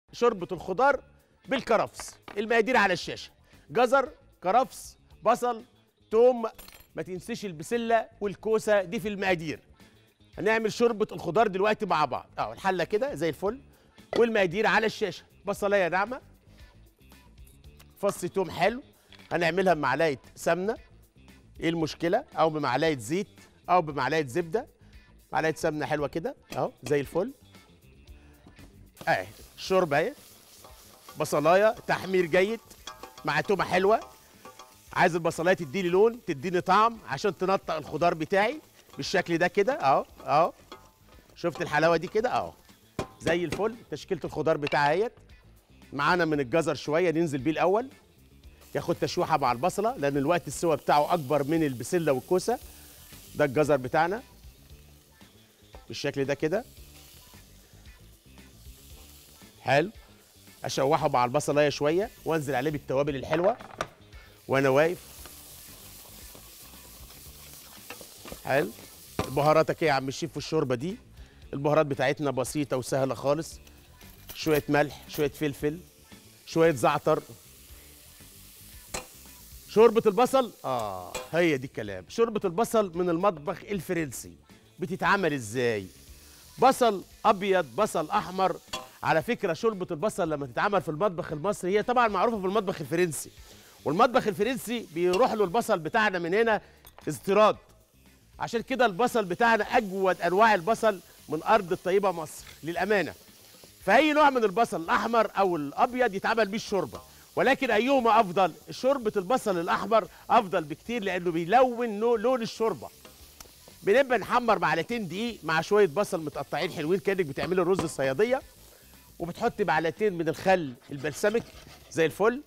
شوربه الخضار بالكرفس المقادير على الشاشه جزر كرفس بصل توم ما تنسيش البسله والكوسه دي في المقادير هنعمل شوربه الخضار دلوقتي مع بعض اهو الحله كده زي الفل والمقادير على الشاشه بصلايه ناعمه فص توم حلو هنعملها بمعلقه سمنه ايه المشكله او بمعلقه زيت او بمعلقه زبده معلقه سمنه حلوه كده اهو زي الفل اهي الشوربه اهي بصلايه تحمير جيد مع تومه حلوه عايز البصلايه تديني لون تديني طعم عشان تنطق الخضار بتاعي بالشكل ده كده اهو اهو شفت الحلاوه دي كده اهو زي الفل تشكيله الخضار بتاعها اهيت معانا من الجزر شويه ننزل بيه الاول ياخد تشويحه مع البصله لان الوقت السوا بتاعه اكبر من البسله والكوسه ده الجزر بتاعنا بالشكل ده كده حلو اشوحه مع البصلايه شويه وانزل عليه بالتوابل الحلوه وانا واقف حلو بهاراتك ايه يا عم الشيف في الشوربه دي البهارات بتاعتنا بسيطه وسهله خالص شويه ملح شويه فلفل شويه زعتر شوربه البصل اه هي دي الكلام شوربه البصل من المطبخ الفرنسي بتتعمل ازاي بصل ابيض بصل احمر على فكره شوربه البصل لما تتعمل في المطبخ المصري هي طبعا معروفه في المطبخ الفرنسي والمطبخ الفرنسي بيروح له البصل بتاعنا من هنا استيراد عشان كده البصل بتاعنا اجود انواع البصل من ارض الطيبه مصر للامانه فاي نوع من البصل الاحمر او الابيض يتعمل بيه الشوربه ولكن ايهما افضل شوربه البصل الاحمر افضل بكتير لانه بيلون نو- لون الشوربه بنبقى نحمر معلقتين دقيق مع شويه بصل متقطعين حلوين كانك بتعملي الرز الصياديه وبتحطي معلقتين من الخل البلسمك زي الفل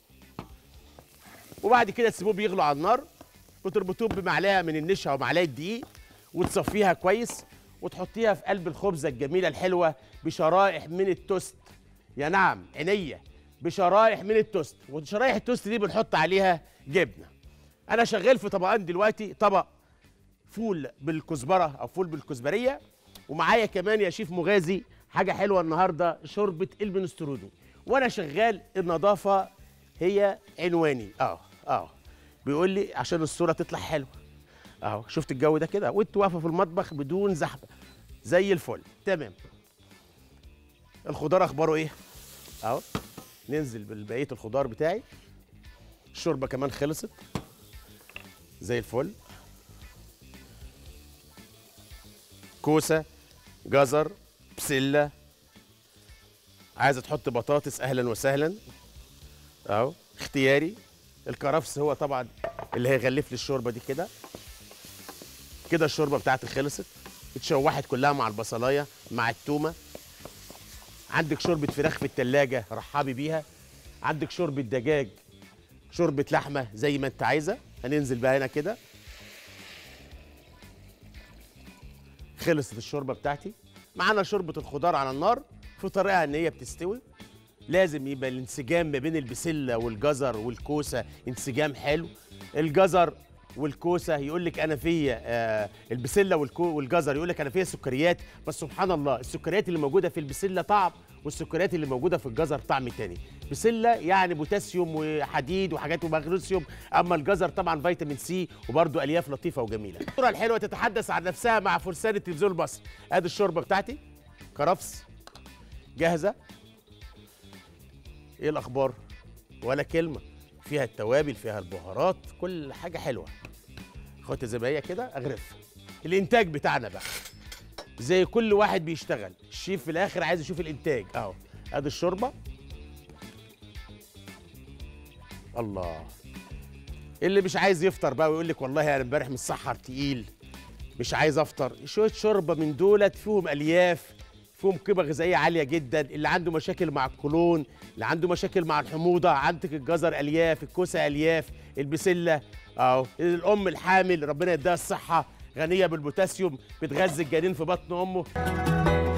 وبعد كده تسيبوه بيغلوا على النار وتربطوه بمعلقه من النشا ومعلقه دقيق وتصفيها كويس وتحطيها في قلب الخبزه الجميله الحلوه بشرائح من التوست يا نعم عينيا بشرائح من التوست وشرايح التوست دي بنحط عليها جبنه انا شغال في طبقان دلوقتي طبق فول بالكزبره او فول بالكزبريه ومعايا كمان يا شيف مغازي حاجه حلوه النهارده شوربه المنسترودو وانا شغال النظافه هي عنواني اه اه بيقول لي عشان الصوره تطلع حلوه اهو شفت الجو ده كده وانت واقفه في المطبخ بدون زحمه زي الفل تمام الخضار اخباره ايه اهو ننزل ببقيه الخضار بتاعي الشوربه كمان خلصت زي الفل كوسه جزر بسله عايزه تحط بطاطس اهلا وسهلا اهو اختياري الكرفس هو طبعا اللي هيغلف لي الشوربه دي كده كده الشوربه بتاعتي خلصت اتشوحت كلها مع البصلايه مع التومه عندك شوربه فراخ في التلاجة رحبي بيها عندك شوربه دجاج شوربه لحمه زي ما انت عايزه هننزل بقى هنا كده خلصت الشوربه بتاعتي معانا شوربه الخضار على النار في طريقها ان هي بتستوي لازم يبقى الانسجام ما بين البسله والجزر والكوسه انسجام حلو الجزر والكوسه يقول لك انا فيا آه البسله والكو والجزر يقول لك انا فيا سكريات بس سبحان الله السكريات اللي موجوده في البسله طعم والسكريات اللي موجوده في الجزر طعم تاني بسله يعني بوتاسيوم وحديد وحاجات ومغنيسيوم اما الجزر طبعا فيتامين سي وبرده الياف لطيفه وجميله الصوره الحلوه تتحدث عن نفسها مع فرسان التلفزيون المصري ادي الشوربه بتاعتي كرفس جاهزه ايه الاخبار ولا كلمه فيها التوابل فيها البهارات كل حاجه حلوه خدت زي ما هي كده اغرفها الانتاج بتاعنا بقى زي كل واحد بيشتغل الشيف في الاخر عايز يشوف الانتاج اهو ادي الشوربه الله اللي مش عايز يفطر بقى ويقول لك والله انا امبارح متسحر تقيل مش عايز افطر شويه شوربه من دولت فيهم الياف فيهم قيمه غذائيه عاليه جدا اللي عنده مشاكل مع القولون اللي عنده مشاكل مع الحموضه عندك الجزر الياف الكوسه الياف البسله اهو الام الحامل ربنا يديها الصحه غنيه بالبوتاسيوم بتغذي الجنين في بطن امه